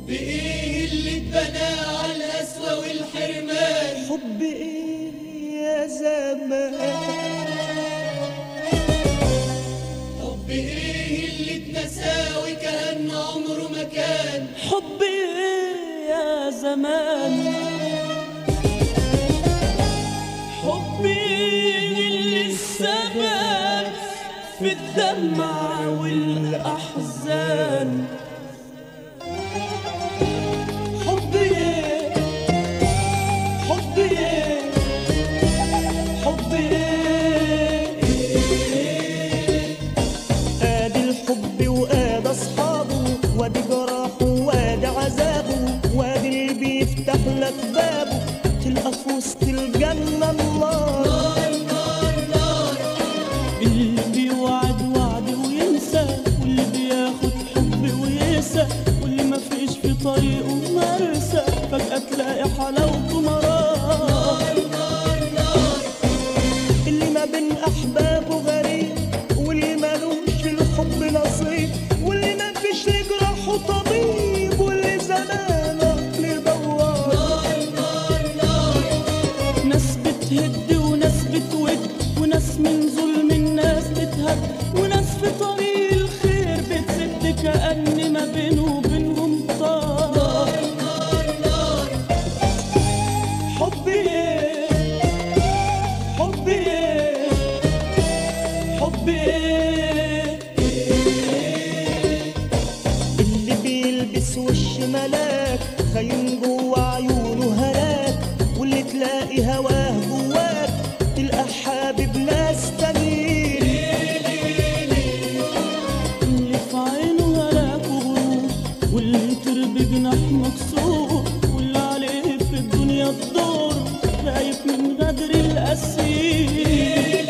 حب ايه اللي اتبنى على القسوة والحرمان حب ايه يا زمان حب ايه اللي اتنسى وكأن عمره ما كان حب ايه يا زمان حب ايه اللي السبب في الدمع والاحزان حب ايه حب ايه حب ايه ادي الحب وادي اصحابه وادي جراحه وادي عذابه وادي اللي بيفتح لك بابه تلقى في وسط الجنه النار اللي بيوعد وعد وينسى واللي بياخد حب وينسى واللي ما فيش في طريقه مرسى فجأة تلاقي حلاوته مرار اللي ما بين أحبابه غريب واللي مالوش في الحب نصيب واللي ما فيش لجراحه طبيب واللي زمانه لدوار ناس بتهد وناس بتود وناس من ظلم الناس بتهد وناس في طريق الخير بتسد كأن ما بينه وبينهم طار حبي ايه حبي ايه حبي ايه اللي بيلبس وش ملاك خاين جوا عيونه هلاك واللي تلاقي هواه جواك تلقى حابب ناس تانيين اللي في عينه هلاك وغرور واللي تربي جناح مكسور واللي عليه في الدنيا الدور خايف من غدر الأسير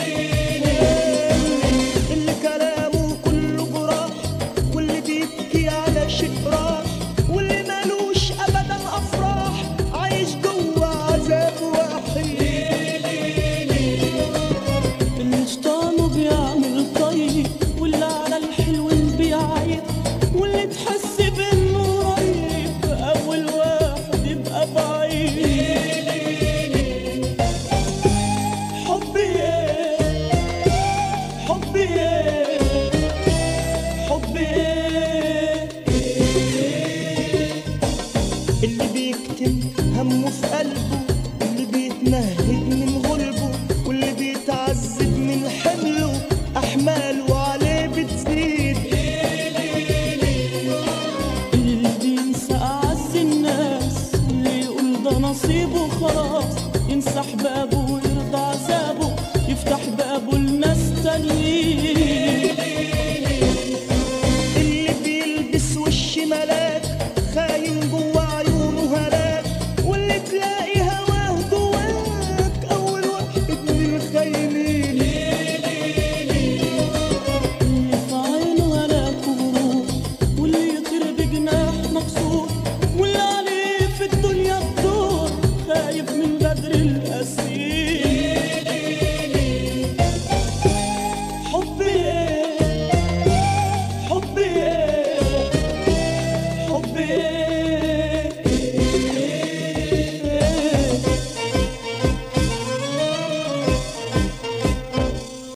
اللي كلامه كله جراح واللي بيبكي على شيء راح واللي مالوش ابدا افراح عايش جوه عذاب وحيد اللي شطانه بيعمل طيب واللي على الحلوين بيعيب واللي تحس بانه قريب اول واحد يبقى بعيد حبي ايه حبي ايه حبي ايه اللي بيكتم همه في قلبه اللي بيتنهد من غلبه واللي بيتعذب من حمله احماله عليه بتزيد اللي بينسى اعز الناس اللي يقول ده نصيبه خلاص ينسى احبابه ويرضى عذابه يفتح بابه لناس تانيين اللي بيلبس وش ملاك خاين جوا عيونه هلاك واللي تلاقي هواه جواك اول واحد من الخاينين اللي في عينه هلاك وغرور واللي يطير بجناح مكسور